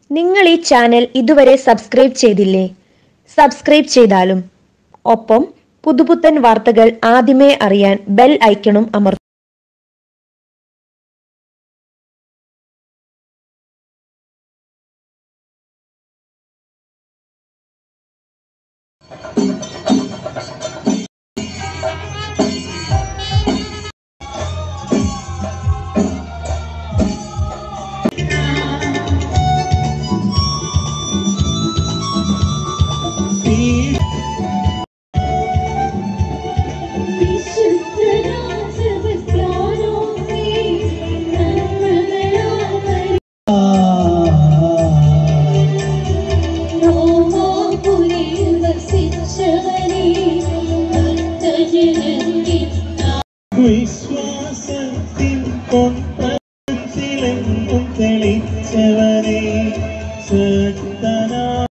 നിങ്ങൾ ഈ ചാനൽ ഇതുവരെ സബ്സ്ക്രൈബ് ചെയ്തില്ലേ സബ്സ്ക്രൈബ് ചെയ്താലും ഒപ്പം പുതുപുത്തൻ വാർത്തകൾ ആദ്യമേ അറിയാൻ ബെൽ ഐക്കണും അമർത്തും വിശ്വാസത്തിൻ പൊൻപത്തിലെങ്ങും തെളിച്ചവനെ ശക്തനാ